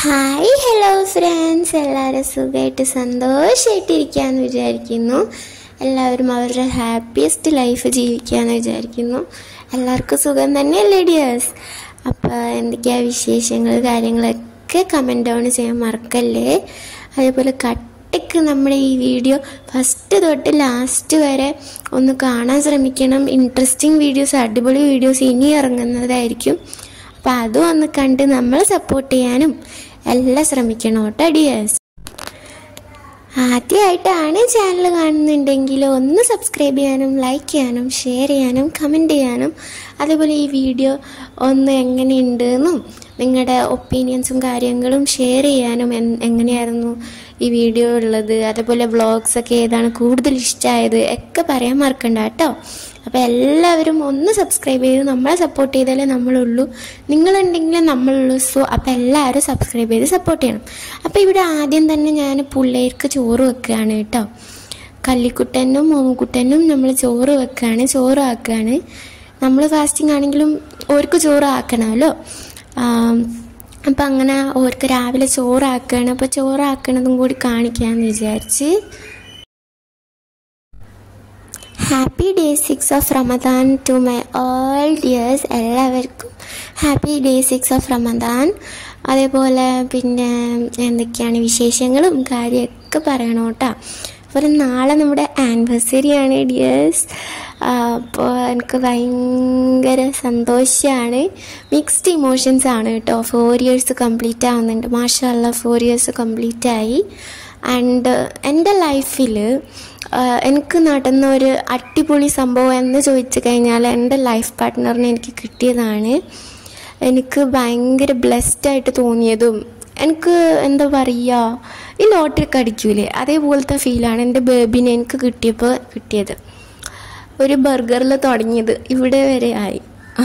hi hello friends എല്ലാവരും സുഖമായിട്ട് സന്തോഷമായിട്ടിരിക്കാമെന്ന് വിചാരിക്കുന്നു എല്ലാവരും അവരുടെ ഹാപ്പിയസ്റ്റ് ലൈഫ് ജീവിക്കാമെന്ന് വിചാരിക്കുന്നു എല്ലാവർക്കും സുഖം തന്നെയല്ലേ ഡിയേഴ്സ് അപ്പോൾ എന്തൊക്കെയാ വിശേഷങ്ങൾ കാര്യങ്ങളൊക്കെ കമൻറ്റ് ഡൗൺ ചെയ്യാൻ മറക്കല്ലേ അതേപോലെ കട്ടിക്ക് നമ്മുടെ ഈ വീഡിയോ ഫസ്റ്റ് തൊട്ട് ലാസ്റ്റ് വരെ ഒന്ന് കാണാൻ ശ്രമിക്കണം ഇൻട്രസ്റ്റിംഗ് വീഡിയോസ് അടിപൊളി വീഡിയോസ് ഇനി ഇറങ്ങുന്നതായിരിക്കും അപ്പം അതും ഒന്ന് കണ്ട് നമ്മൾ സപ്പോർട്ട് ചെയ്യാനും എല്ലാം ശ്രമിക്കണം കേട്ടോ ഡിയേഴ്സ് ആദ്യമായിട്ടാണ് ചാനൽ കാണുന്നുണ്ടെങ്കിൽ ഒന്ന് സബ്സ്ക്രൈബ് ചെയ്യാനും ലൈക്ക് ചെയ്യാനും ഷെയർ ചെയ്യാനും കമൻറ്റ് ചെയ്യാനും അതേപോലെ ഈ വീഡിയോ ഒന്ന് എങ്ങനെയുണ്ട് എന്നും നിങ്ങളുടെ ഒപ്പീനിയൻസും കാര്യങ്ങളും ഷെയർ ചെയ്യാനും എൻ- എങ്ങനെയായിരുന്നു ഈ വീഡിയോ ഉള്ളത് അതേപോലെ വ്ളോഗ്സ് ഒക്കെ ഏതാണ് കൂടുതൽ ഇഷ്ടമായത് ഒക്കെ പറയാൻ മറക്കണ്ട കേട്ടോ അപ്പോൾ എല്ലാവരും ഒന്ന് സബ്സ്ക്രൈബ് ചെയ്ത് നമ്മളെ സപ്പോർട്ട് ചെയ്താലേ നമ്മളുള്ളൂ നിങ്ങളുണ്ടെങ്കിലേ നമ്മളുള്ളൂ സോ അപ്പോൾ എല്ലാവരും സബ്സ്ക്രൈബ് ചെയ്ത് സപ്പോർട്ട് ചെയ്യണം അപ്പോൾ ഇവിടെ ആദ്യം തന്നെ ഞാൻ പിള്ളേർക്ക് ചോറ് വെക്കുകയാണ് കേട്ടോ കല്ലിക്കുട്ടനും മോമുക്കുട്ടനും നമ്മൾ ചോറ് വെക്കുകയാണ് ചോറ് ആക്കുകയാണ് നമ്മൾ ഫാസ്റ്റിംഗ് ആണെങ്കിലും ഓർക്ക് ചോറ് ആക്കണമല്ലോ അപ്പം അങ്ങനെ ഓർക്ക് രാവിലെ ചോറാക്കുകയാണ് അപ്പോൾ ചോറാക്കണതും കൂടി കാണിക്കാമെന്ന് വിചാരിച്ച് happy day six of Ramadan to my all dears എല്ലാവർക്കും happy day six of Ramadan അതേപോലെ പിന്നെ എന്തൊക്കെയാണ് വിശേഷങ്ങളും കാര്യമൊക്കെ പറയണം കേട്ടോ അപ്പോൾ നാളെ നമ്മുടെ ആനിവേഴ്സറി ആണ് ഡിയേഴ്സ് അപ്പോൾ എനിക്ക് ഭയങ്കര സന്തോഷമാണ് മിക്സ്ഡ് ഇമോഷൻസ് ആണ് കേട്ടോ ഫോർ ഇയേഴ്സ് കംപ്ലീറ്റ് ആവുന്നുണ്ട് മാഷല്ല ഫോർ ഇയേഴ്സ് കംപ്ലീറ്റ് ആയി ആൻഡ് എൻ്റെ ലൈഫിൽ എനിക്ക് നടന്ന ഒരു അടിപൊളി സംഭവം എന്ന് ചോദിച്ചു കഴിഞ്ഞാൽ എൻ്റെ ലൈഫ് പാർട്ട്ണറിനെ എനിക്ക് കിട്ടിയതാണ് എനിക്ക് ഭയങ്കര ബ്ലെസ്ഡ് ആയിട്ട് തോന്നിയതും എനിക്ക് എന്താ പറയുക ഈ ലോട്ടറി ഒക്കെ അടിക്കൂലേ അതേപോലത്തെ ഫീലാണ് എൻ്റെ ബേബിനെ എനിക്ക് കിട്ടിയപ്പോൾ കിട്ടിയത് ഒരു ബർഗറിൽ തുടങ്ങിയത് ഇവിടെ വരെ ആയി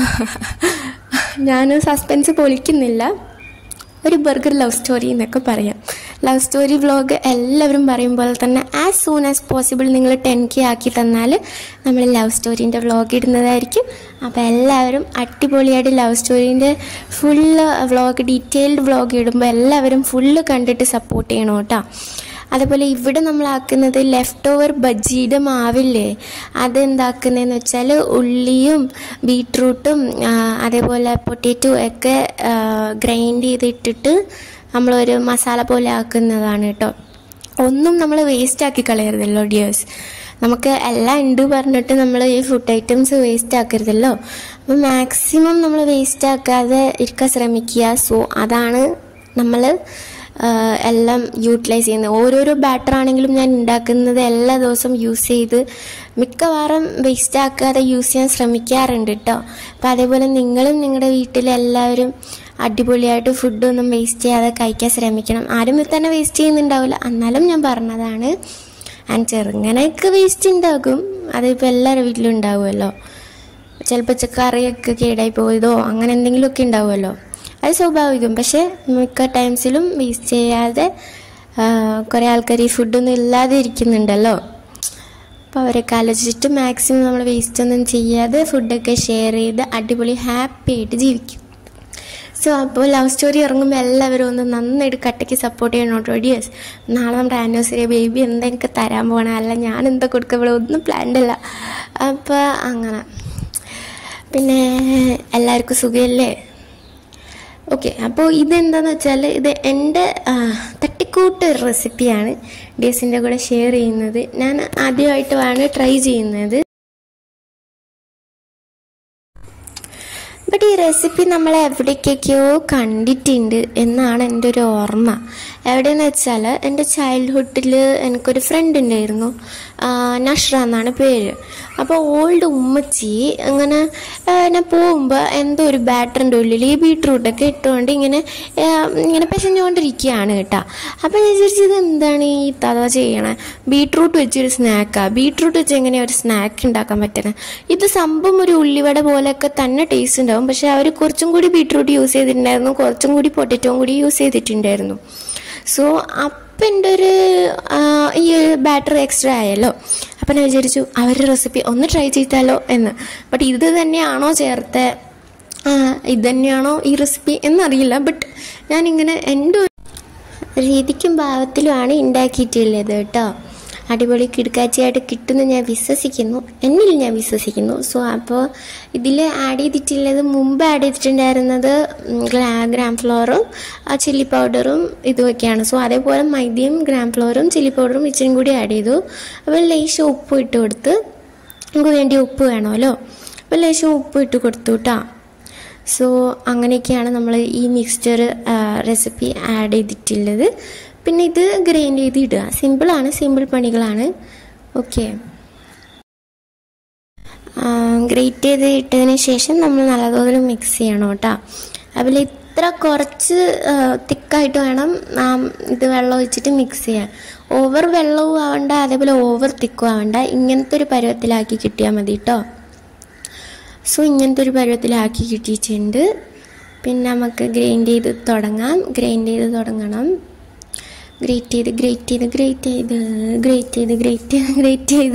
ഞാൻ സസ്പെൻസ് പൊളിക്കുന്നില്ല ഒരു ബർഗർ ലവ് സ്റ്റോറി എന്നൊക്കെ പറയാം ലവ് സ്റ്റോറി വ്ളോഗ് എല്ലാവരും പറയും പോലെ തന്നെ ആസ് സൂൺ ആസ് പോസിബിൾ നിങ്ങൾ ടെൻ കെ ആക്കി തന്നാൽ നമ്മൾ ലവ് സ്റ്റോറീൻ്റെ വ്ളോഗ് ഇടുന്നതായിരിക്കും അപ്പോൾ എല്ലാവരും അടിപൊളിയായിട്ട് ലവ് സ്റ്റോറീൻ്റെ ഫുള്ള് വ്ളോഗ് ഡീറ്റെയിൽഡ് വ്ളോഗ് ഇടുമ്പോൾ എല്ലാവരും ഫുള്ള് കണ്ടിട്ട് സപ്പോർട്ട് ചെയ്യണം കേട്ടോ അതേപോലെ ഇവിടെ നമ്മൾ ആക്കുന്നത് ലെഫ്റ്റ് ഓവർ ബജ്ജിയുടെ മാവില്ലേ അതെന്താക്കുന്നതെന്ന് വെച്ചാൽ ഉള്ളിയും ബീട്രൂട്ടും ആ, അതേപോലെ പൊട്ടേറ്റോ ഒക്കെ ഗ്രൈൻഡ് ചെയ്തിട്ടിട്ട് നമ്മളൊരു മസാല പോലെ ആക്കുന്നതാണ് കേട്ടോ ഒന്നും നമ്മൾ വേസ്റ്റ് ആക്കി കളയരുതല്ലോ ഡിയേഴ്സ് നമുക്ക് എല്ലാം ഉണ്ട് പറഞ്ഞിട്ട് നമ്മൾ ഈ ഫുഡ് ഐറ്റംസ് വേസ്റ്റ് ആക്കരുതല്ലോ അപ്പോൾ മാക്സിമം നമ്മൾ വേസ്റ്റ് ആക്കാതെ ഇരിക്കാൻ ശ്രമിക്കുക സോ അതാണ് നമ്മൾ ആഹ് എല്ലാം യൂട്ടിലൈസ് ചെയ്യുന്നത് ഓരോരോ ബാറ്റർ ആണെങ്കിലും ഞാൻ ഉണ്ടാക്കുന്നത് എല്ലാ ദിവസവും യൂസ് ചെയ്ത് മിക്കവാറും വേസ്റ്റ് ആക്കാതെ യൂസ് ചെയ്യാൻ ശ്രമിക്കാറുണ്ട് കേട്ടോ അപ്പം അതേപോലെ നിങ്ങളും നിങ്ങളുടെ വീട്ടിലെല്ലാവരും അടിപൊളിയായിട്ട് ഫുഡൊന്നും വേസ്റ്റ് ചെയ്യാതെ കഴിക്കാൻ ശ്രമിക്കണം ആരും ഇത് തന്നെ വേസ്റ്റ് ചെയ്യുന്നുണ്ടാവില്ല എന്നാലും ഞാൻ പറഞ്ഞതാണ് ആൻഡ് ചെറുങ്ങനെയൊക്കെ വേസ്റ്റ് ഉണ്ടാകും അതിപ്പോൾ എല്ലാവരുടെ വീട്ടിലും ഉണ്ടാവുമല്ലോ ചിലപ്പോൾ കറിയൊക്കെ കേടായി പോയതോ അങ്ങനെ എന്തെങ്കിലുമൊക്കെ ഉണ്ടാവുമല്ലോ അത് സ്വാഭാവികം പക്ഷേ മിക്ക ടൈംസിലും വേസ്റ്റ് ചെയ്യാതെ ആ, കുറേ ആൾക്കാർ ഈ ഫുഡൊന്നും ഇല്ലാതെ ഇരിക്കുന്നുണ്ടല്ലോ അപ്പോൾ അവരൊക്കെ ആലോചിച്ചിട്ട് മാക്സിമം നമ്മൾ വേസ്റ്റ് ഒന്നും ചെയ്യാതെ ഫുഡൊക്കെ ഷെയർ ചെയ്ത് അടിപൊളി ഹാപ്പി ആയിട്ട് ജീവിക്കും സോ അപ്പോൾ ലവ് സ്റ്റോറി ഇറങ്ങുമ്പോൾ എല്ലാവരും ഒന്ന് നന്നായിട്ട് കട്ടയ്ക്ക് സപ്പോർട്ട് ചെയ്യണം കേട്ടോ ഡിയേഴ്സ് നാളെ നമ്മുടെ ആനിവേഴ്സറി ബേബി എന്താ എനിക്ക് തരാൻ പോകണം അല്ല ഞാൻ എന്താ കൊടുക്കുക ഇവിടെ ഒന്നും പ്ലാൻഡ് അല്ല അപ്പോൾ അങ്ങനെ പിന്നെ എല്ലാവർക്കും സുഖമല്ലേ ഓക്കെ അപ്പോൾ ഇതെന്താന്ന് വെച്ചാൽ ഇത് എൻ്റെ ആ, തട്ടിക്കൂട്ട് റെസിപ്പിയാണ് ഡിയസിൻ്റെ കൂടെ ഷെയർ ചെയ്യുന്നത് ഞാൻ ആദ്യമായിട്ടാണ് ട്രൈ ചെയ്യുന്നത് ബട്ട് ഈ റെസിപ്പി നമ്മൾ എവിടേക്കൊക്കെയോ കണ്ടിട്ടുണ്ട് എന്നാണ് എൻ്റെ ഒരു ഓർമ്മ എവിടെയെന്ന് വെച്ചാൽ എൻ്റെ ചൈൽഡ്ഹുഡിൽ എനിക്കൊരു ഫ്രണ്ട് ഉണ്ടായിരുന്നു ആ, നഷ്ര എന്നാണ് പേര് അപ്പോൾ ഓൾഡ് ഉമ്മച്ചി അങ്ങനെ ആ, ഞാൻ പോകുമ്പോൾ എന്തോ ഒരു ബാറ്ററിൻ്റെ ഉള്ളിൽ ഈ ബീട്രൂട്ടൊക്കെ ഇട്ടുകൊണ്ട് ഇങ്ങനെ ആ, ഇങ്ങനെ പിശഞ്ഞുകൊണ്ടിരിക്കുകയാണ് കേട്ടോ അപ്പോൾ ഞാൻ വിചാരിച്ചത് എന്താണ് ഈ തവ ചെയ്യണേ ബീട്രൂട്ട് വെച്ചൊരു സ്നാക്കാണ് ബീട്രൂട്ട് വെച്ച് എങ്ങനെയാണ് ഒരു സ്നാക്ക് ഉണ്ടാക്കാൻ പറ്റുന്നത് ഇത് സംഭവം ഒരു ഉള്ളിവട പോലെയൊക്കെ തന്നെ ടേസ്റ്റ് ഉണ്ടാവും പക്ഷെ അവർ കുറച്ചും കൂടി ബീട്രൂട്ട് യൂസ് ചെയ്തിട്ടുണ്ടായിരുന്നു കുറച്ചും കൂടി പൊട്ടറ്റോയും കൂടി യൂസ് ചെയ്തിട്ടുണ്ടായിരുന്നു സോ അപ്പം എൻ്റെ ഒരു ആ, ഈ ബാറ്റർ എക്സ്ട്രാ ആയല്ലോ അപ്പം ഞാൻ വിചാരിച്ചു അവരുടെ റെസിപ്പി ഒന്ന് ട്രൈ ചെയ്താലോ എന്ന് ബട്ട് ഇത് തന്നെയാണോ ചേർത്ത ഇത് തന്നെയാണോ ഈ റെസിപ്പി എന്നറിയില്ല ബട്ട് ഞാനിങ്ങനെ എൻ്റെ ഒരു രീതിക്കും ഭാവത്തിലുമാണ് ഉണ്ടാക്കിയിട്ടുള്ളത് കേട്ടോ അടിപൊളി കിടക്കാച്ചയായിട്ട് കിട്ടുമെന്ന് ഞാൻ വിശ്വസിക്കുന്നു എന്നിൽ ഞാൻ വിശ്വസിക്കുന്നു സോ അപ്പോൾ ഇതിൽ ആഡ് ചെയ്തിട്ടുള്ളത് മുമ്പ് ആഡ് ചെയ്തിട്ടുണ്ടായിരുന്നത് ഗ്രാം ഫ്ലോറും ചില്ലി പൗഡറും ഇതുമൊക്കെയാണ് സോ അതേപോലെ മൈദയും ഗ്രാം ഫ്ലോറും ചില്ലി പൗഡറും ഇച്ചിരി കൂടി ആഡ് ചെയ്തു അപ്പോൾ ലേശം ഉപ്പ് ഇട്ട് കൊടുത്ത് നമുക്ക് വേണ്ടി ഉപ്പ് വേണമല്ലോ അപ്പോൾ ലേശം ഉപ്പ് ഇട്ട് കൊടുത്തു കേട്ടോ സോ അങ്ങനെയൊക്കെയാണ് നമ്മൾ ഈ മിക്സ്ചർ റെസിപ്പി ആഡ് ചെയ്തിട്ടുള്ളത് പിന്നെ ഇത് ഗ്രൈൻഡ് ചെയ്ത് ഇടുക സിമ്പിളാണ് സിമ്പിൾ പണികളാണ് ഓക്കെ ഗ്രേറ്റ് ചെയ്ത് ഇട്ടതിന് ശേഷം നമ്മൾ നല്ലതുപോലെ മിക്സ് ചെയ്യണം കേട്ടോ അതിൽ ഇത്ര കുറച്ച് തിക്കായിട്ട് വേണം നാം ഇത് വെള്ളം ഒഴിച്ചിട്ട് മിക്സ് ചെയ്യാൻ ഓവർ വെള്ളവും ആവണ്ട അതേപോലെ ഓവർ തിക്കും ആവണ്ട ഇങ്ങനത്തെ ഒരു പരുവത്തിലാക്കി കിട്ടിയാൽ മതി കേട്ടോ സോ ഇങ്ങനത്തെ ഒരു പരുവത്തിലാക്കി കിട്ടിയിട്ടുണ്ട് പിന്നെ നമുക്ക് ഗ്രൈൻഡ് ചെയ്ത് തുടങ്ങാം ഗ്രൈൻഡ് ചെയ്ത് തുടങ്ങണം ഗ്രേറ്റ് ചെയ്ത് ഗ്രേറ്റ് ചെയ്ത് ഗ്രേറ്റ് ചെയ്ത് ഗ്രേറ്റ് ചെയ്ത് ഗ്രേറ്റ് ചെയ്ത് ഗ്രേറ്റ് ചെയ്ത്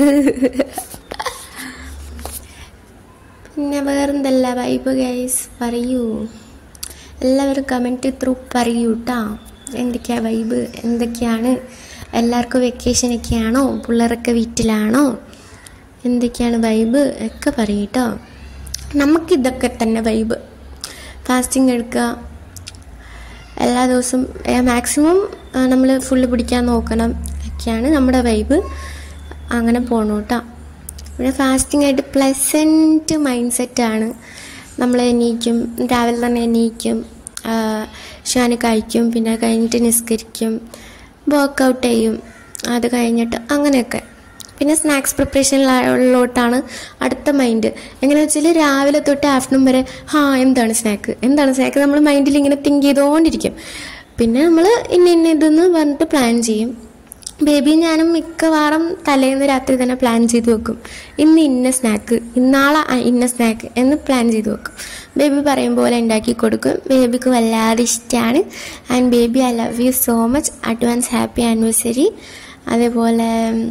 പിന്നെ വേറെന്തല്ല വൈബ് ഗൈസ് പറയൂ എല്ലാവരും കമൻറ്റ് ത്രൂ പറയൂ കേട്ടോ എന്തൊക്കെയാണ് വൈബ് എന്തൊക്കെയാണ് എല്ലാവർക്കും വെക്കേഷനൊക്കെയാണോ പിള്ളേരൊക്കെ വീട്ടിലാണോ എന്തൊക്കെയാണ് വൈബ് ഒക്കെ പറയൂ കേട്ടോ നമുക്കിതൊക്കെ തന്നെ വൈബ് ഫാസ്റ്റിംഗ് എടുക്കുക എല്ലാ ദിവസവും മാക്സിമം നമ്മൾ ഫുള്ള് പിടിക്കാൻ നോക്കണം ഒക്കെയാണ് നമ്മുടെ വൈബ് അങ്ങനെ പോകണം കേട്ടോ പിന്നെ ഫാസ്റ്റിംഗ് ആയിട്ട് പ്ലസൻറ്റ് മൈൻഡ് സെറ്റാണ് നമ്മൾ എണീക്കും രാവിലെ തന്നെ എണീക്കും ഷാന് കഴിക്കും പിന്നെ കഴിഞ്ഞിട്ട് നിസ്കരിക്കും വർക്കൗട്ട് ചെയ്യും അത് കഴിഞ്ഞിട്ട് അങ്ങനെയൊക്കെ പിന്നെ സ്നാക്സ് പ്രിപ്പറേഷനിലോട്ടാണ് അടുത്ത മൈൻഡ് എങ്ങനെ വെച്ചാൽ രാവിലെ തൊട്ട് ആഫ്റ്റർനൂൺ വരെ ഹാ എന്താണ് സ്നാക്ക് എന്താണ് സ്നാക്ക് നമ്മൾ മൈൻഡിൽ ഇങ്ങനെ തിങ്ക് ചെയ്തുകൊണ്ടിരിക്കും പിന്നെ നമ്മൾ ഇന്ന ഇന്ന ഇതെന്ന് പറഞ്ഞിട്ട് പ്ലാൻ ചെയ്യും ബേബി ഞാനും മിക്കവാറും തലേന്ന് രാത്രി തന്നെ പ്ലാൻ ചെയ്ത് വെക്കും ഇന്ന് ഇന്ന സ്നാക്ക് ഇന്നാളെ ഇന്ന സ്നാക്ക് എന്ന് പ്ലാൻ ചെയ്ത് വെക്കും ബേബി പറയും പോലെ ഉണ്ടാക്കി കൊടുക്കും ബേബിക്ക് വല്ലാതെ ഇഷ്ടമാണ് and baby I love you so much advance happy anniversary അതേപോലെ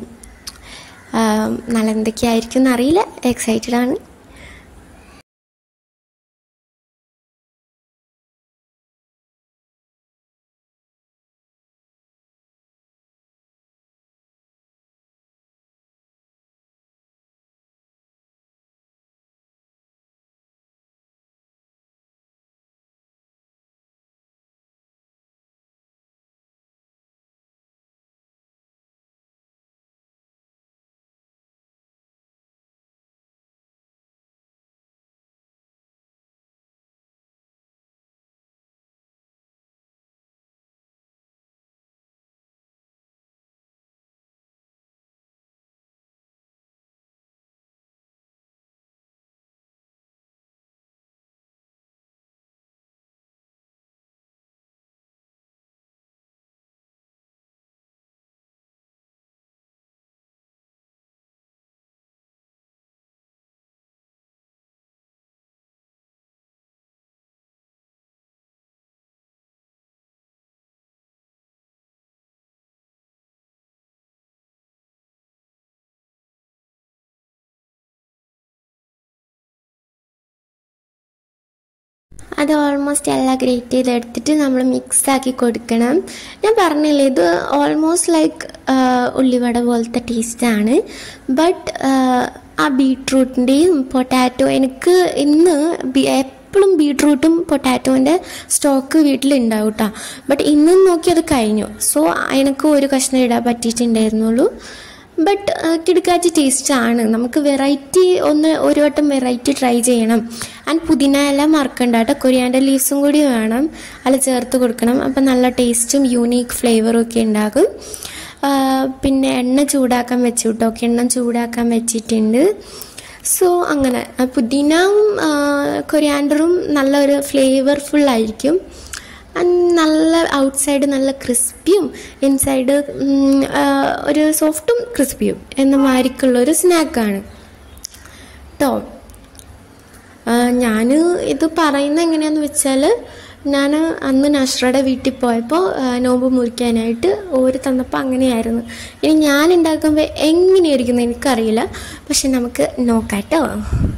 നല്ല എന്തൊക്കെയായിരിക്കും എന്നറിയില്ല എക്സൈറ്റഡ് ആണ് അത് ഓൾമോസ്റ്റ് എല്ലാം ഗ്രേറ്റ് ചെയ്തെടുത്തിട്ട് നമ്മൾ മിക്സ് ആക്കി കൊടുക്കണം ഞാൻ പറഞ്ഞില്ലേ ഇത് ഓൾമോസ്റ്റ് ലൈക്ക് ഉള്ളിവട പോലത്തെ ടേസ്റ്റാണ് ബട്ട് ആ ബീട്രൂട്ടിൻ്റെയും പൊട്ടാറ്റോ എനിക്ക് ഇന്ന് എപ്പോഴും ബീട്രൂട്ടും പൊട്ടാറ്റോൻ്റെ സ്റ്റോക്ക് വീട്ടിലുണ്ടാവും കേട്ടോ ബട്ട് ഇന്നും നോക്കി അത് കഴിഞ്ഞു സോ എനിക്ക് ഒരു കഷ്ണം ഇടാൻ പറ്റിയിട്ടുണ്ടായിരുന്നുള്ളൂ ബട്ട് കിടക്കാച്ചി ടേസ്റ്റാണ് നമുക്ക് വെറൈറ്റി ഒന്ന് ഒരു വട്ടം വെറൈറ്റി ട്രൈ ചെയ്യണം ആൻഡ് പുതിന എല്ലാം മറക്കണ്ട കേട്ടോ കൊരിയാൻ്റെ ലീവ്സും കൂടി വേണം അതിൽ ചേർത്ത് കൊടുക്കണം അപ്പം നല്ല ടേസ്റ്റും യൂണീക്ക് ഫ്ലേവറും ഒക്കെ ഉണ്ടാകും പിന്നെ എണ്ണ ചൂടാക്കാൻ വെച്ചു കേട്ടോ എണ്ണ ചൂടാക്കാൻ വെച്ചിട്ടുണ്ട് സോ അങ്ങനെ പുതിനയും കൊരിയാൻഡറും നല്ലൊരു ഫ്ലേവർഫുൾ ആയിരിക്കും നല്ല ഔട്ട്സൈഡ് നല്ല ക്രിസ്പിയും ഇൻസൈഡ് ഒരു സോഫ്റ്റും ക്രിസ്പിയും എന്ന മാതിരിക്കുള്ള ഒരു സ്നാക്കാണ് കേട്ടോ ഞാൻ ഇത് പറയുന്നത് എങ്ങനെയാന്ന് വെച്ചാൽ ഞാൻ അന്ന് നഷ്റയുടെ വീട്ടിൽ പോയപ്പോൾ നോമ്പ് മുറിക്കാനായിട്ട് ഓര് തന്നപ്പോൾ അങ്ങനെയായിരുന്നു ഇനി ഞാൻ ഉണ്ടാക്കുമ്പോൾ എങ്ങനെയായിരിക്കും എനിക്കറിയില്ല പക്ഷെ നമുക്ക് നോക്കാം കേട്ടോ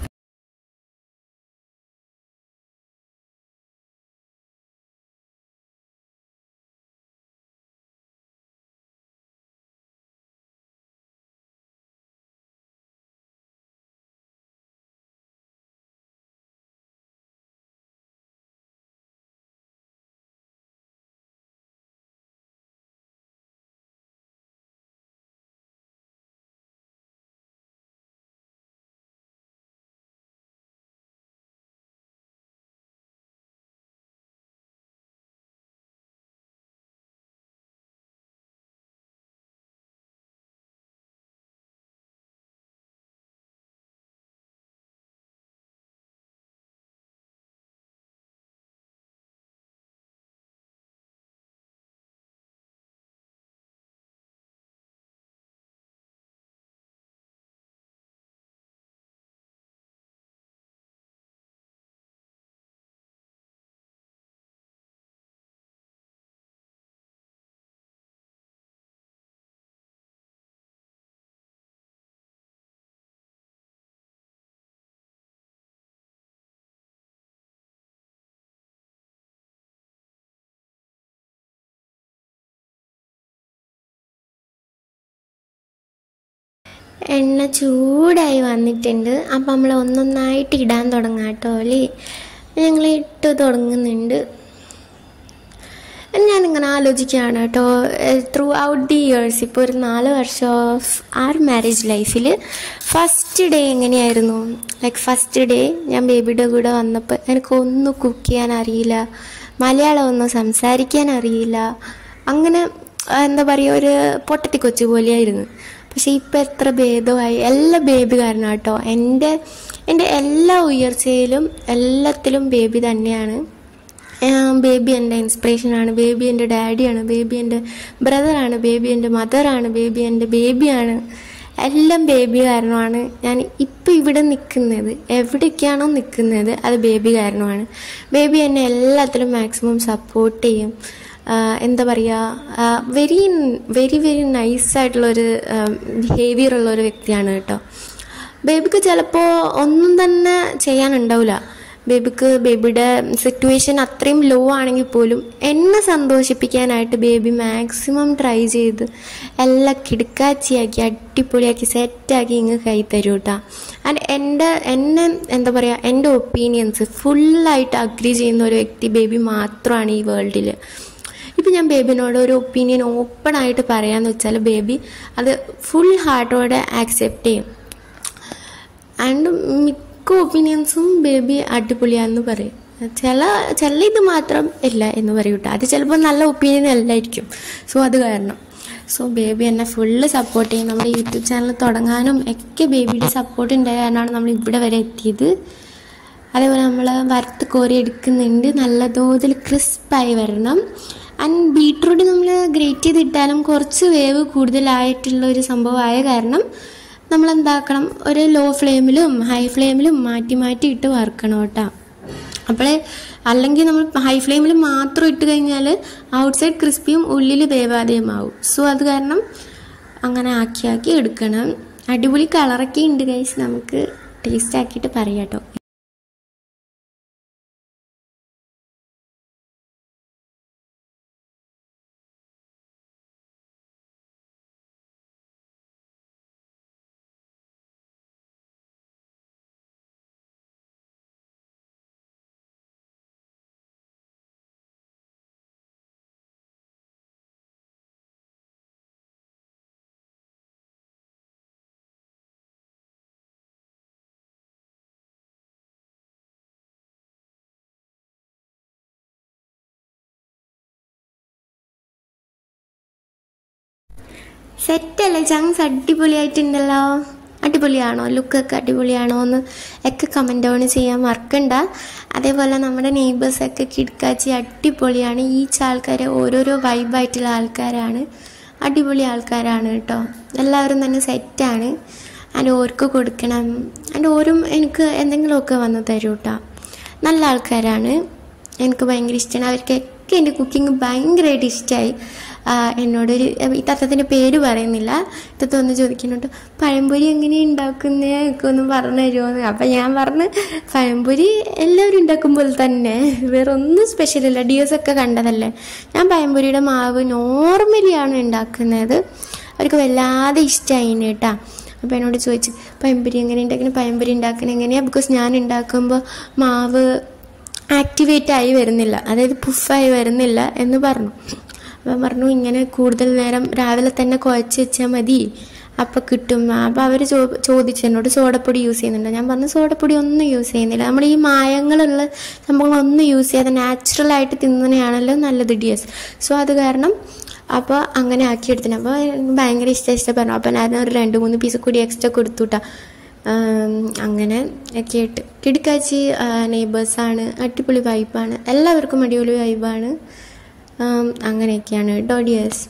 എണ്ണ ചൂടായി വന്നിട്ടുണ്ട് അപ്പം നമ്മൾ ഒന്നൊന്നായിട്ട് ഇടാൻ തുടങ്ങാം കേട്ടോ അല്ലേ ഞങ്ങൾ ഇട്ട് തുടങ്ങുന്നുണ്ട് ഞാനിങ്ങനെ ആലോചിക്കുകയാണ് കേട്ടോ ത്രൂ ഔട്ട് ദി ഇയേഴ്സ് ഇപ്പോൾ ഒരു നാല് വർഷം ഓഫ് ആർ മാരേജ് ലൈഫിൽ ഫസ്റ്റ് ഡേ എങ്ങനെയായിരുന്നു ലൈക്ക് ഫസ്റ്റ് ഡേ ഞാൻ ബേബിയുടെ കൂടെ വന്നപ്പോൾ എനിക്കൊന്നും കുക്ക് ചെയ്യാൻ അറിയില്ല മലയാളം ഒന്നും സംസാരിക്കാൻ അറിയില്ല അങ്ങനെ ആ, എന്താ പറയുക ഒരു പൊട്ടത്തി കൊച്ചു പോലെയായിരുന്നു പക്ഷെ ഇപ്പം എത്ര ഭേദമായി എല്ലാ ബേബി കാരണം കേട്ടോ എൻ്റെ എൻ്റെ എല്ലാ ഉയർച്ചയിലും എല്ലാത്തിലും ബേബി തന്നെയാണ് ബേബി എൻ്റെ ഇൻസ്പിറേഷനാണ് ബേബി എൻ്റെ ഡാഡിയാണ് ബേബി എൻ്റെ ബ്രദറാണ് ബേബി എൻ്റെ മദറാണ് ബേബി എൻ്റെ ബേബിയാണ് എല്ലാം ബേബി കാരണമാണ് ഞാൻ ഇപ്പം ഇവിടെ നിൽക്കുന്നത് എവിടേക്കാണോ നിൽക്കുന്നത് അത് ബേബി കാരണമാണ് ബേബി എന്നെ എല്ലാത്തിലും മാക്സിമം സപ്പോർട്ട് ചെയ്യും ആഹ് എന്താ പറയുക വെരി വെരി വെരി നൈസായിട്ടുള്ളൊരു ബിഹേവിയർ ഉള്ള ഒരു വ്യക്തിയാണ് കേട്ടോ ബേബിക്ക് ചിലപ്പോൾ ഒന്നും തന്നെ ചെയ്യാനുണ്ടാവില്ല ബേബിക്ക് ബേബിയുടെ സിറ്റുവേഷൻ അത്രയും ലോ ആണെങ്കിൽ പോലും എന്നെ സന്തോഷിപ്പിക്കാനായിട്ട് ബേബി മാക്സിമം ട്രൈ ചെയ്ത് എല്ലാം കിടുക്കാച്ചിയാക്കി അടിപൊളിയാക്കി സെറ്റാക്കി ഇങ്ങ് കൈ തരും കേട്ടോ ആൻഡ് എൻ്റെ എന്നെ എന്താ പറയുക എൻ്റെ ഒപ്പീനിയൻസ് ഫുള്ളായിട്ട് അഗ്രി ചെയ്യുന്ന ഒരു വ്യക്തി ബേബി മാത്രമാണ് ഈ വേൾഡിൽ ഇപ്പം ഞാൻ ബേബിനോട് ഒരു ഒപ്പീനിയൻ ഓപ്പൺ ആയിട്ട് പറയാന്ന് വെച്ചാൽ ബേബി അത് ഫുൾ ഹാർട്ടോടെ ആക്സെപ്റ്റ് ചെയ്യും ആൻഡ് മിക്ക ഒപ്പീനിയൻസും ബേബി അടിപൊളിയാന്ന് പറയും ചില ചില ഇത് മാത്രം ഇല്ല എന്ന് പറയും കേട്ടോ അത് ചിലപ്പോൾ നല്ല ഒപ്പീനിയൻ അല്ലായിരിക്കും സോ അത് കാരണം സോ ബേബി എന്നെ ഫുള്ള് സപ്പോർട്ട് ചെയ്യും നമ്മുടെ യൂട്യൂബ് ചാനൽ തുടങ്ങാനും ഒക്കെ ബേബിയുടെ സപ്പോർട്ട് ഉണ്ടായ കാരണമാണ് നമ്മൾ ഇവിടെ വരെ എത്തിയത് അതേപോലെ നമ്മൾ വറുത്ത് കോരി എടുക്കുന്നുണ്ട് നല്ല തോതിൽ ക്രിസ്പായി വരണം ആൻഡ് ബീട്രൂട്ട് നമ്മൾ ഗ്രേറ്റ് ചെയ്തിട്ടാലും കുറച്ച് വേവ് കൂടുതലായിട്ടുള്ള ഒരു സംഭവമായ കാരണം നമ്മൾ എന്താക്കണം ഒരു ലോ ഫ്ലെയിമിലും ഹൈ ഫ്ലെയിമിലും മാറ്റി മാറ്റി ഇട്ട് വറുക്കണം കേട്ടോ അപ്പോഴേ അല്ലെങ്കിൽ നമ്മൾ ഹൈ ഫ്ലെയിമിൽ മാത്രം ഇട്ട് കഴിഞ്ഞാൽ ഔട്ട്സൈഡ് ക്രിസ്പിയും ഉള്ളിൽ വേവാതെയും ആവും സോ അത് കാരണം അങ്ങനെ ആക്കി ആക്കി എടുക്കണം അടിപൊളി കളറൊക്കെ ഉണ്ട് ഗൈസ് നമുക്ക് ടേസ്റ്റ് ആക്കിയിട്ട് പറയാം കേട്ടോ സെറ്റല്ലേ ചങ്സ് അടിപൊളിയായിട്ടുണ്ടല്ലോ അടിപൊളിയാണോ ലുക്കൊക്കെ അടിപൊളിയാണോ എന്ന് ഒക്കെ കമൻ്റ് ഓൺ ചെയ്യാൻ മറക്കണ്ട അതേപോലെ നമ്മുടെ നെയ്ബേഴ്സൊക്കെ കിടക്കാച്ചി അടിപൊളിയാണ് ഈച്ച് ആൾക്കാർ ഓരോരോ വൈബായിട്ടുള്ള ആൾക്കാരാണ് അടിപൊളി ആൾക്കാരാണ് കേട്ടോ എല്ലാവരും തന്നെ സെറ്റാണ് അതിൻ്റെ ഓർക്ക് കൊടുക്കണം അതിൻ്റെ ഓരും എനിക്ക് എന്തെങ്കിലുമൊക്കെ വന്ന് തരും കേട്ടോ നല്ല ആൾക്കാരാണ് എനിക്ക് ഭയങ്കര ഇഷ്ടമാണ് അവർക്കൊക്കെ എൻ്റെ കുക്കിംഗ് ഭയങ്കരമായിട്ട് ഇഷ്ടമായി എന്നോടൊരു ഈ തത്തത്തിൻ്റെ പേര് പറയുന്നില്ല തത്ത ഒന്ന് ചോദിക്കുന്നുണ്ട് പഴംപൊരി എങ്ങനെ ഉണ്ടാക്കുന്നേ ഒക്കെ ഒന്ന് പറഞ്ഞു തരുമോ അപ്പം ഞാൻ പറഞ്ഞ് പഴംപൊരി എല്ലാവരും ഉണ്ടാക്കുമ്പോൾ തന്നെ വേറെ ഒന്നും സ്പെഷ്യലല്ല ഡിയോസ് ഒക്കെ കണ്ടതല്ലേ ഞാൻ പഴംപൊരിയുടെ മാവ് നോർമലിയാണ് ഉണ്ടാക്കുന്നത് അവർക്ക് വല്ലാതെ ഇഷ്ടമായി കേട്ടാ അപ്പോൾ എന്നോട് ചോദിച്ചു പഴംപൊരി എങ്ങനെ ഉണ്ടാക്കുന്നത് പഴംപൊരി ഉണ്ടാക്കുന്നത് എങ്ങനെയാണ് ബിക്കോസ് ഞാൻ ഉണ്ടാക്കുമ്പോൾ മാവ് ആക്ടിവേറ്റ് ആയി വരുന്നില്ല അതായത് പുഫായി വരുന്നില്ല എന്ന് പറഞ്ഞു അപ്പം പറഞ്ഞു ഇങ്ങനെ കൂടുതൽ നേരം രാവിലെ തന്നെ കുഴച്ച് വെച്ചാൽ മതി അപ്പം കിട്ടും അപ്പം അവർ ചോ ചോദിച്ചു എന്നോട് സോഡപ്പൊടി യൂസ് ചെയ്യുന്നുണ്ട് ഞാൻ പറഞ്ഞു സോഡപ്പൊടി ഒന്നും യൂസ് ചെയ്യുന്നില്ല നമ്മൾ ഈ മായങ്ങളുള്ള സംഭവങ്ങളൊന്നും യൂസ് ചെയ്യാതെ നാച്ചുറലായിട്ട് തിന്നുന്നതാണല്ലോ നല്ലത് ഡിയസ് സോ അത് കാരണം അപ്പോൾ അങ്ങനെ ആക്കിയെടുത്തിന് അപ്പോൾ എനിക്ക് ഭയങ്കര ഇഷ്ടം ഇഷ്ടം അപ്പോൾ ഞാൻ ഒരു രണ്ട് മൂന്ന് പീസ് കൂടി എക്സ്ട്രാ കൊടുത്തുട്ടാ അങ്ങനെ ഒക്കെ ആയിട്ട് കിടക്കാച്ചി നെയ്ബേഴ്സാണ് അടിപൊളി വൈബാണ് എല്ലാവർക്കും അടിപൊളി വൈബാണ് അങ്ങനെയൊക്കെയാണ് കേട്ടോ ഡിയേഴ്സ്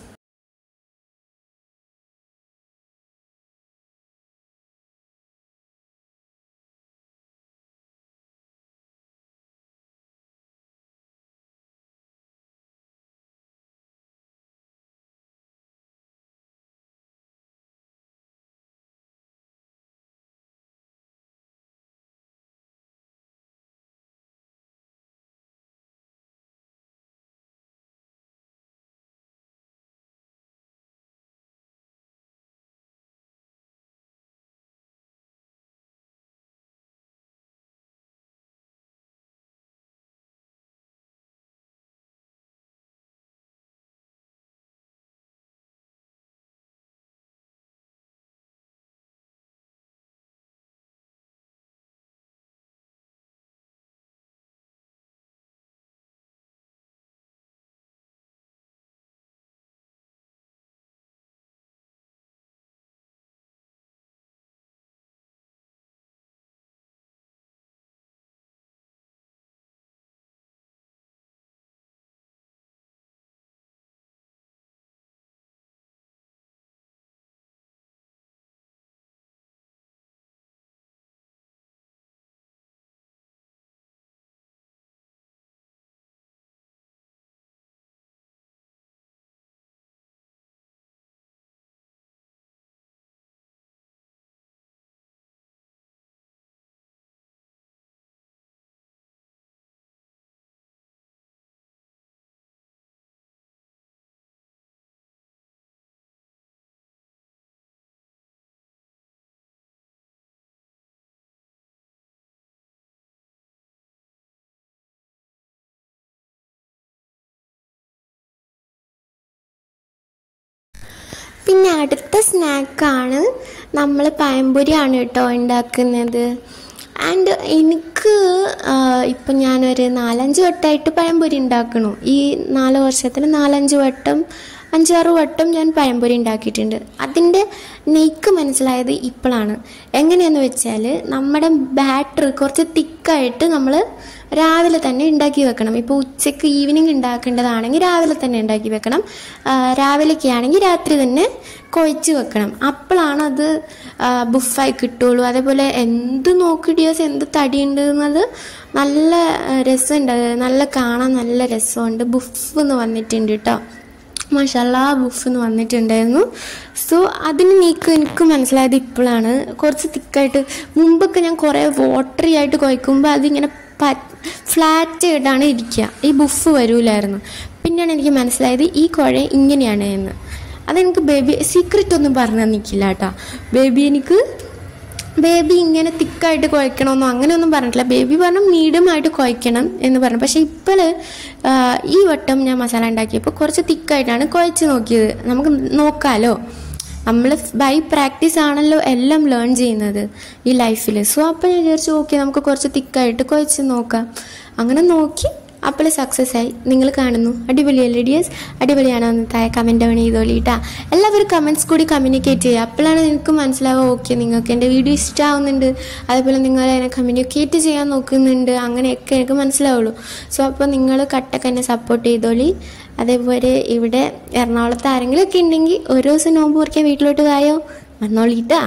അടുത്ത സ്നാക്കാണ് നമ്മൾ പഴംപൊരിയാണ് കേട്ടോ ഉണ്ടാക്കുന്നത് ആൻഡ് എനിക്ക് ഇപ്പം ഞാനൊരു നാലഞ്ച് വട്ടമായിട്ട് പഴംപൊരി ഉണ്ടാക്കണു ഈ നാല് വർഷത്തിൽ നാലഞ്ച് വട്ടം അഞ്ചാറ് വട്ടം ഞാൻ പഴംപൊരി ഉണ്ടാക്കിയിട്ടുണ്ട് അതിൻ്റെ നെയ്ക്ക് മനസ്സിലായത് ഇപ്പോഴാണ് എങ്ങനെയാന്ന് വെച്ചാൽ നമ്മുടെ ബാറ്റർ കുറച്ച് തിക്കായിട്ട് നമ്മൾ രാവിലെ തന്നെ ഉണ്ടാക്കി വെക്കണം ഇപ്പോൾ ഉച്ചയ്ക്ക് ഈവനിങ് ഉണ്ടാക്കേണ്ടതാണെങ്കിൽ രാവിലെ തന്നെ ഉണ്ടാക്കി വെക്കണം ആ, രാവിലേക്ക് ആണെങ്കിൽ രാത്രി തന്നെ കുഴച്ച് വെക്കണം അപ്പോഴാണ് അത് ആ, ബുഫായി കിട്ടുള്ളൂ അതേപോലെ എന്ത് നോക്കിഡിയോസ് എന്ത് തടിയുണ്ട് എന്നത് നല്ല ആ, രസമുണ്ട് അത് നല്ല കാണാൻ നല്ല രസമുണ്ട് ബുഫ് എന്ന് വന്നിട്ടുണ്ട് കേട്ടോ മഷാല ബുഫ് എന്ന് വന്നിട്ടുണ്ടായിരുന്നു സോ അതിന് നീക്ക് എനിക്ക് മനസ്സിലായത് ഇപ്പോഴാണ് കുറച്ച് തിക്കായിട്ട് മുമ്പൊക്കെ ഞാൻ കുറേ വാട്ടറി ആയിട്ട് കുഴക്കുമ്പോൾ അതിങ്ങനെ പ ഫ്ലാറ്റ് ആയിട്ടാണ് ഇരിക്കുക ഈ ബുഫ് വരൂലായിരുന്നു പിന്നെയാണ് എനിക്ക് മനസ്സിലായത് ഈ കുഴ ഇങ്ങനെയാണ് എന്ന് അതെനിക്ക് ബേബി സീക്രറ്റ് ഒന്നും പറഞ്ഞു തന്നിക്കില്ല കേട്ടോ ബേബി എനിക്ക് ബേബി ഇങ്ങനെ തിക്കായിട്ട് കുഴക്കണമെന്നോ അങ്ങനെയൊന്നും പറഞ്ഞിട്ടില്ല ബേബി പറഞ്ഞു മീഡിയം ആയിട്ട് കുഴക്കണം എന്ന് പറഞ്ഞു പക്ഷേ ഇപ്പോൾ ഈ വട്ടം ഞാൻ മസാല ഉണ്ടാക്കിയപ്പോൾ കുറച്ച് തിക്കായിട്ടാണ് കുഴച്ച് നോക്കിയത് നമുക്ക് നോക്കാമല്ലോ നമ്മൾ ബൈ പ്രാക്ടീസ് ആണല്ലോ എല്ലാം ലേൺ ചെയ്യുന്നത് ഈ ലൈഫിൽ സോ അപ്പോൾ ഞാൻ വിചാരിച്ചു ഓക്കെ നമുക്ക് കുറച്ച് തിക്കായിട്ട് കുഴച്ച് നോക്കാം അങ്ങനെ നോക്കി അപ്പോൾ സക്സസ് ആയി നിങ്ങൾ കാണുന്നു അടിപൊളിയല്ലേ ഡിയേഴ്സ് അടിപൊളിയാണോ എന്ന് താഴെ കമൻറ്റ് ആണ് ചെയ്തോളി കേട്ടാ എല്ലാവരും കമൻറ്റ്സ് കൂടി കമ്മ്യൂണിക്കേറ്റ് ചെയ്യുക അപ്പോഴാണ് നിങ്ങൾക്ക് മനസ്സിലാവുക ഓക്കെ നിങ്ങൾക്ക് എൻ്റെ വീഡിയോ ഇഷ്ടമാവുന്നുണ്ട് അതേപോലെ നിങ്ങൾ എന്നെ കമ്മ്യൂണിക്കേറ്റ് ചെയ്യാൻ നോക്കുന്നുണ്ട് അങ്ങനെയൊക്കെ എനിക്ക് മനസ്സിലാവുള്ളൂ സോ അപ്പോൾ നിങ്ങൾ കട്ടൊക്കെ എന്നെ സപ്പോർട്ട് ചെയ്തോളി അതേപോലെ ഇവിടെ എറണാകുളത്ത് ആരെങ്കിലും ഒക്കെ ഉണ്ടെങ്കിൽ ഒരു ദിവസം നോമ്പ് മുറിക്കാൻ വീട്ടിലോട്ട് കായോ വന്നോളിട്ടാ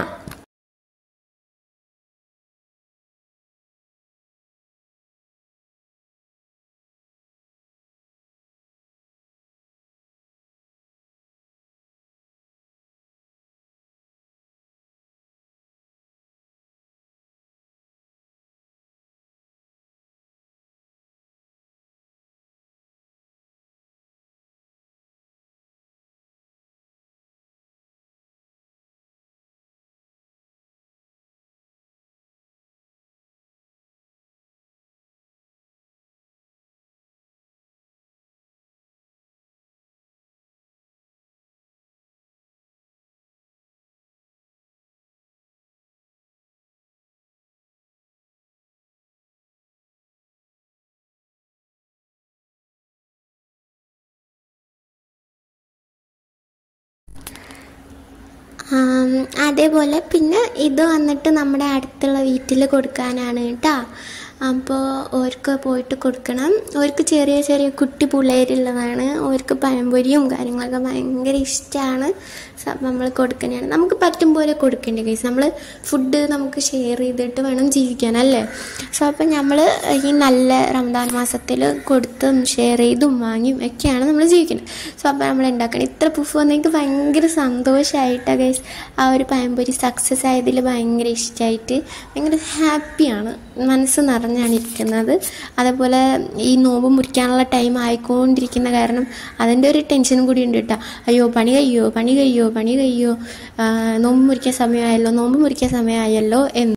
ആം, അതേപോലെ പിന്നെ ഇത് വന്നിട്ട് നമ്മുടെ അടുത്തുള്ള വീട്ടിൽ കൊടുക്കാനാണ് കേട്ടോ അപ്പോൾ ഓർക്ക് പോയിട്ട് കൊടുക്കണം ഓർക്ക് ചെറിയ ചെറിയ കുട്ടി പിള്ളേരുള്ളതാണ് ഓർക്ക് പഴംപൊരിയും കാര്യങ്ങളൊക്കെ ഭയങ്കര ഇഷ്ടമാണ് അപ്പം നമ്മൾ കൊടുക്കുന്നതാണ് നമുക്ക് പറ്റും പോലെ കൊടുക്കേണ്ട കേസ് നമ്മൾ ഫുഡ് നമുക്ക് ഷെയർ ചെയ്തിട്ട് വേണം ജീവിക്കാൻ അല്ലേ സോ അപ്പം നമ്മൾ ഈ നല്ല റമദാൻ മാസത്തിൽ കൊടുത്തും ഷെയർ ചെയ്തും വാങ്ങിയും ഒക്കെയാണ് നമ്മൾ ജീവിക്കുന്നത് സോ അപ്പോൾ നമ്മൾ ഉണ്ടാക്കണം ഇത്ര പുഫ് വന്ന് എനിക്ക് ഭയങ്കര സന്തോഷമായിട്ടാണ് ഗൈസ് ആ ഒരു പഴംപൊരി സക്സസ് ആയതിൽ ഭയങ്കര ഇഷ്ടമായിട്ട് ഭയങ്കര ഹാപ്പിയാണ് മനസ്സ് നിറഞ്ഞാണ് ഇരിക്കുന്നത് അതേപോലെ ഈ നോമ്പ് മുറിക്കാനുള്ള ടൈം ആയിക്കൊണ്ടിരിക്കുന്ന കാരണം അതിൻ്റെ ഒരു ടെൻഷനും കൂടി ഉണ്ട് കേട്ടോ അയ്യോ പണി കഴിയോ പണി കഴിയോ പണി കഴിയോ ആ, നോമ്പ് മുറിക്കാൻ സമയമായല്ലോ നോമ്പ് മുറിക്കാൻ സമയമായല്ലോ എന്ന്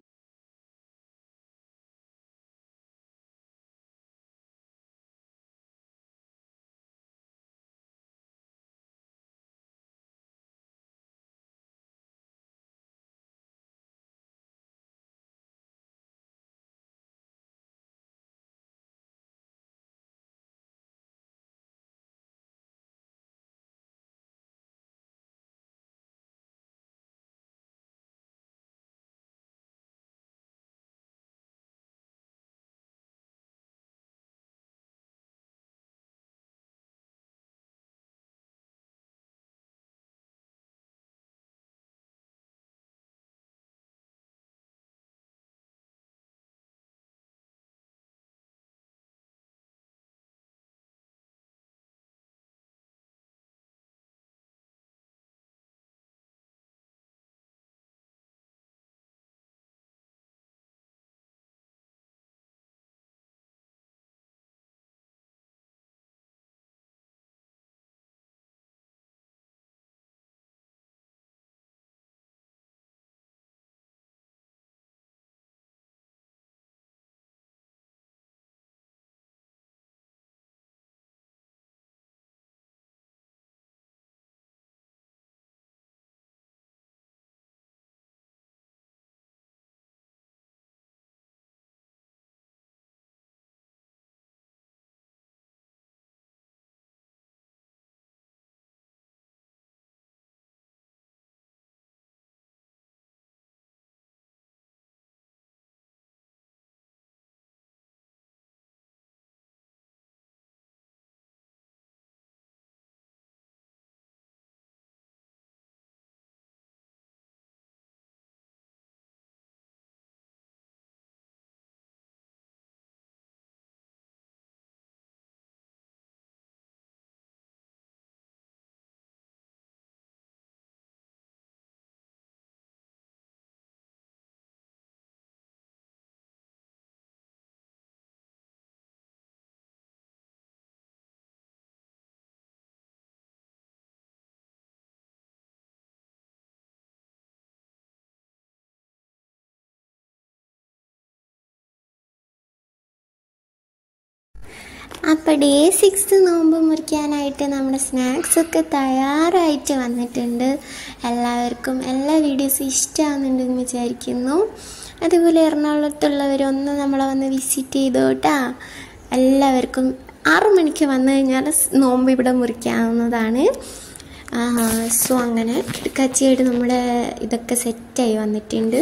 അപ്പോൾ ഡേ സിക്സ് നോമ്പ് മുറിക്കാനായിട്ട് നമ്മുടെ സ്നാക്സ് ഒക്കെ തയ്യാറായിട്ട് വന്നിട്ടുണ്ട് എല്ലാവർക്കും എല്ലാ വീഡിയോസും ഇഷ്ടമാകുന്നുണ്ടെന്ന് വിചാരിക്കുന്നു അതുപോലെ എറണാകുളത്തുള്ളവരൊന്ന് നമ്മളെ വന്ന് വിസിറ്റ് ചെയ്തു കേട്ടാ എല്ലാവർക്കും ആറു മണിക്ക് വന്നു കഴിഞ്ഞാൽ നോമ്പ് ഇവിടെ മുറിക്കാവുന്നതാണ് സോ അങ്ങനെ കിടക്കാച്ചിയായിട്ട് നമ്മുടെ ഇതൊക്കെ സെറ്റായി വന്നിട്ടുണ്ട്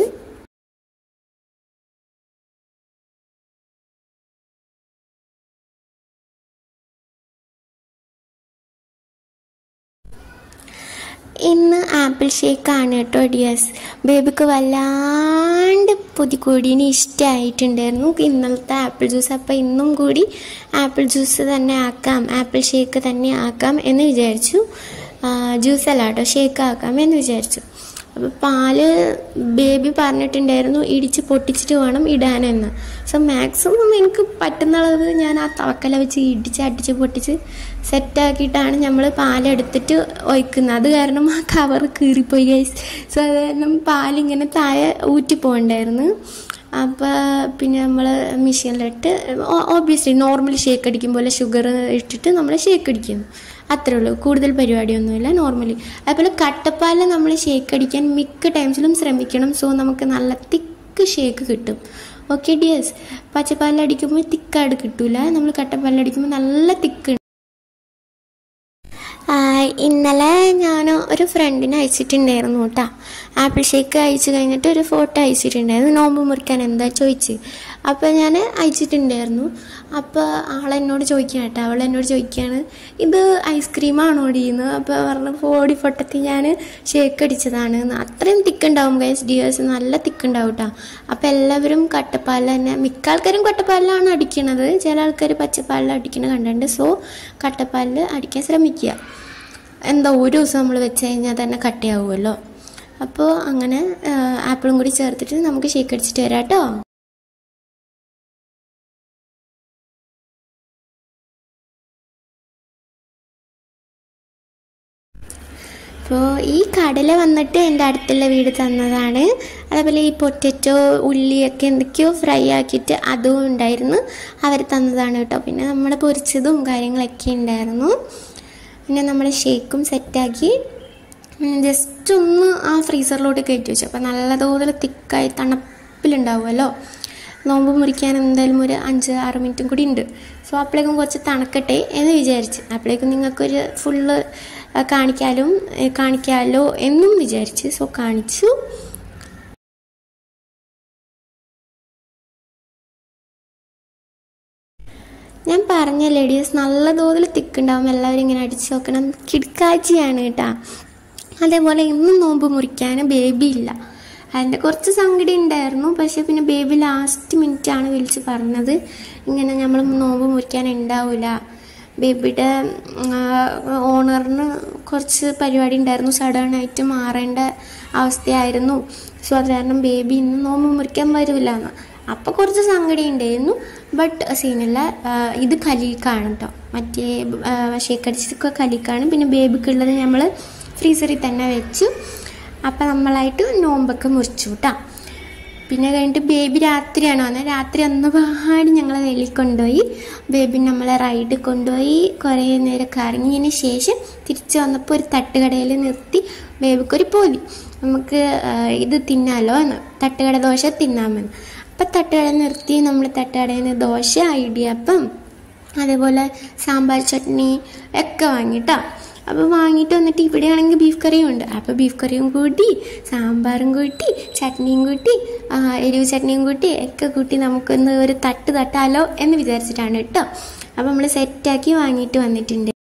ഇന്ന് ആപ്പിൾ ഷേക്കാണ് കേട്ടോ ഡിയസ് ബേബിക്ക് വല്ലാണ്ട് പുതിക്കൂടീന് ഇഷ്ടമായിട്ടുണ്ടായിരുന്നു ഇന്നലത്തെ ആപ്പിൾ ജ്യൂസ് അപ്പോൾ ഇന്നും കൂടി ആപ്പിൾ ജ്യൂസ് തന്നെ ആക്കാം ആപ്പിൾ ഷേക്ക് തന്നെ ആക്കാം എന്ന് വിചാരിച്ചു ജ്യൂസ് അല്ല കേട്ടോ ഷേക്ക് ആക്കാം എന്ന് വിചാരിച്ചു അപ്പോൾ പാല് ബേബി പറഞ്ഞിട്ടുണ്ടായിരുന്നു ഇടിച്ച് പൊട്ടിച്ചിട്ട് വേണം ഇടാനെന്ന് സോ മാക്സിമം എനിക്ക് പറ്റുന്ന അളവ് ഞാൻ ആ തവക്കല വെച്ച് ഇടിച്ച് അടിച്ച് പൊട്ടിച്ച് സെറ്റാക്കിയിട്ടാണ് നമ്മൾ പാലെടുത്തിട്ട് ഒഴിക്കുന്നത് അത് കാരണം ആ കവർ കീറിപ്പോയി ഗൈസ് സോ അത് കാരണം പാലിങ്ങനെ താഴെ ഊറ്റി പോകണ്ടായിരുന്നു അപ്പോൾ പിന്നെ നമ്മൾ മെഷീനിലിട്ട് ഓബിയസ്ലി നോർമൽ ഷേക്ക് അടിക്കും പോലെ ഷുഗർ ഇട്ടിട്ട് നമ്മൾ ഷേക്ക് അടിക്കുന്നു അത്രേ ഉള്ളൂ കൂടുതൽ പരിപാടിയൊന്നുമില്ല നോർമലി അതുപോലെ കട്ടപ്പാലിൽ നമ്മൾ ഷേക്ക് അടിക്കാൻ മിക്ക ടൈംസിലും ശ്രമിക്കണം സോ നമുക്ക് നല്ല തിക്ക് ഷേക്ക് കിട്ടും ഓക്കെ ഡിയേഴ്സ് പച്ചപ്പാലിൽ അടിക്കുമ്പോൾ തിക്കായിട്ട് കിട്ടൂല നമ്മൾ കട്ടപ്പാലിൽ അടിക്കുമ്പോൾ നല്ല തിക്ക് ഇന്നലെ ഞാൻ ഒരു ഫ്രണ്ടിനെ അയച്ചിട്ടുണ്ടായിരുന്നു കേട്ടോ ആപ്പിൾ ഷേക്ക് അയച്ചു കഴിഞ്ഞിട്ട് ഒരു ഫോട്ടോ അയച്ചിട്ടുണ്ടായിരുന്നു നോമ്പ് മുറിക്കാൻ എന്താ ചോദിച്ച് അപ്പോൾ ഞാൻ അയച്ചിട്ടുണ്ടായിരുന്നു അപ്പോൾ ആളെന്നോട് ചോദിക്കുകയാണ് കേട്ടോ അവൾ എന്നോട് ചോദിക്കുകയാണ് ഇത് ഐസ്ക്രീമാണോ ഓടിയുന്നത് അപ്പോൾ പറഞ്ഞു ഓടി പൊട്ടത്തിൽ ഞാൻ ഷേക്ക് അടിച്ചതാണ് അത്രയും തിക്കുണ്ടാവും ഗൈസ് ഡിയേഴ്സ് നല്ല തിക്കുണ്ടാവും കേട്ടോ അപ്പോൾ എല്ലാവരും കട്ടപ്പാലിൽ തന്നെ മിക്ക ആൾക്കാരും കട്ടപ്പാലിലാണ് അടിക്കണത് ചില ആൾക്കാർ പച്ചപ്പാലിൽ അടിക്കണ കണ്ടിട്ടുണ്ട് സോ കട്ടപ്പാലിൽ അടിക്കാൻ ശ്രമിക്കുക എന്താ ഒരു ദിവസം നമ്മൾ വെച്ച് കഴിഞ്ഞാൽ തന്നെ കട്ടയാവുമല്ലോ അപ്പോൾ അങ്ങനെ ആപ്പിളും കൂടി ചേർത്തിട്ട് നമുക്ക് ഷേക്ക് അടിച്ചിട്ട് വരാം കേട്ടോ അപ്പോൾ ഈ കടല വന്നിട്ട് എൻ്റെ അടുത്തുള്ള വീട് തന്നതാണ് അതേപോലെ ഈ പൊറ്ററ്റോ ഉള്ളിയൊക്കെ എന്തൊക്കെയോ ഫ്രൈ ആക്കിയിട്ട് അതും ഉണ്ടായിരുന്നു അവർ തന്നതാണ് കേട്ടോ പിന്നെ നമ്മൾ പൊരിച്ചതും കാര്യങ്ങളൊക്കെ ഉണ്ടായിരുന്നു പിന്നെ നമ്മൾ ഷേക്കും സെറ്റാക്കി ജസ്റ്റ് ഒന്ന് ആ ഫ്രീസറിലോട്ട് കയറ്റി വെച്ചു അപ്പോൾ നല്ല തോതിൽ തിക്കായി തണുപ്പിലുണ്ടാവുമല്ലോ നോമ്പ് മുറിക്കാൻ എന്തായാലും ഒരു അഞ്ച് ആറ് മിനിറ്റും കൂടി ഉണ്ട് സോ അപ്പോഴേക്കും കുറച്ച് തണുക്കട്ടെ എന്ന് വിചാരിച്ച് അപ്പോഴേക്കും നിങ്ങൾക്കൊരു ഫുള്ള് കാണിക്കാലും കാണിക്കാമല്ലോ എന്നും വിചാരിച്ച് സോ കാണിച്ചു ഞാൻ പറഞ്ഞ ലേഡീസ് നല്ല തോതിൽ തിക്കുണ്ടാവും എല്ലാവരും ഇങ്ങനെ അടിച്ചു നോക്കണം കിടക്കാച്ചിയാണ് കേട്ടാ അതേപോലെ ഇന്നും നോമ്പ് മുറിക്കാൻ ബേബി ഇല്ല അതിൻ്റെ കുറച്ച് സങ്കടം ഉണ്ടായിരുന്നു പക്ഷേ പിന്നെ ബേബി ലാസ്റ്റ് മിനിറ്റാണ് വിളിച്ച് പറഞ്ഞത് ഇങ്ങനെ നമ്മൾ നോമ്പ് മുറിക്കാൻ ഉണ്ടാവില്ല ബേബിയുടെ ഓണറിന് കുറച്ച് പരിപാടി ഉണ്ടായിരുന്നു സഡൻ ആയിട്ട് മാറേണ്ട അവസ്ഥയായിരുന്നു സോ അത് കാരണം ബേബി ഇന്ന് നോമ്പ് മുറിക്കാൻ വരില്ല എന്ന് അപ്പോൾ കുറച്ച് സങ്കടം ഉണ്ടായിരുന്നു ബട്ട് സീനല്ല ഇത് കലീക്കാണ് കേട്ടോ മറ്റേ ഷേക്കടിച്ചതൊക്കെ കലീക്കാണ് പിന്നെ ബേബിക്കുള്ളത് നമ്മൾ ഫ്രീസറിൽ തന്നെ വെച്ചു അപ്പം നമ്മളായിട്ട് നോമ്പൊക്കെ മുറിച്ചു കേട്ടോ പിന്നെ കഴിഞ്ഞിട്ട് ബേബി രാത്രിയാണ് വന്നത് രാത്രി അന്ന് പാടി ഞങ്ങളെ വെളിയിൽ കൊണ്ടുപോയി ബേബി നമ്മളെ റൈഡ് കൊണ്ടുപോയി കുറേ നേരം കറങ്ങിയതിന് ശേഷം തിരിച്ചു വന്നപ്പോൾ ഒരു തട്ടുകടയിൽ നിർത്തി ബേബിക്കൊരു പോതി നമുക്ക് ഇത് തിന്നാലോ എന്ന് തട്ടുകട ദോശ തിന്നാമെന്ന് അപ്പം തട്ടുകട നിർത്തി നമ്മൾ തട്ടുകടയിൽ നിന്ന് ദോശ ഇടിയപ്പം അതേപോലെ സാമ്പാർ ചട്നി ഒക്കെ വാങ്ങിട്ടോ അപ്പോൾ വാങ്ങിയിട്ട് വന്നിട്ട് ഇവിടെയാണെങ്കിൽ ബീഫ് കറിയും ഉണ്ട് അപ്പോൾ ബീഫ് കറിയും കൂട്ടി സാമ്പാറും കൂട്ടി ചട്നിയും കൂട്ടി എരിവ് ചട്നിയും കൂട്ടി ഒക്കെ കൂട്ടി നമുക്കൊന്ന് ഒരു തട്ട് തട്ടാലോ എന്ന് വിചാരിച്ചിട്ടാണ് കേട്ടോ അപ്പോൾ നമ്മൾ സെറ്റാക്കി വാങ്ങിയിട്ട് വന്നിട്ടുണ്ട്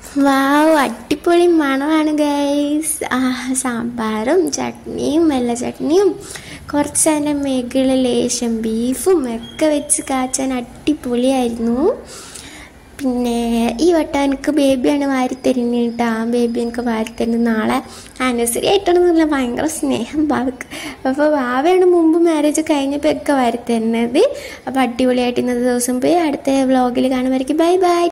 വാവ് അടിപൊളി മണമാണ് ഗൈസ് ആ സാമ്പാറും ചട്നിയും വെള്ള ചട്നിയും കുറച്ച് അതിൻ്റെ മുകളിൽ ലേശം ബീഫും ഒക്കെ വെച്ച് കാച്ചാൻ അടിപൊളിയായിരുന്നു പിന്നെ ഈ വട്ടം എനിക്ക് ബേബിയാണ് വാരി തരുന്നത് കേട്ടോ ആ ബേബി എനിക്ക് വാരി തരുന്നത് നാളെ ആനിവേഴ്സറി ആയിട്ടാണെന്നുള്ള ഭയങ്കര സ്നേഹം ബാവക്ക് അപ്പോൾ ബാവയാണ് മുമ്പ് മാരേജ് കഴിഞ്ഞപ്പോൾ ഒക്കെ വാരി തരുന്നത് അപ്പോൾ അടിപൊളിയായിട്ട് ഇന്നത്തെ ദിവസം പോയി അടുത്ത വ്ളോഗിൽ കാണുമായിരിക്കും ബൈ ബൈ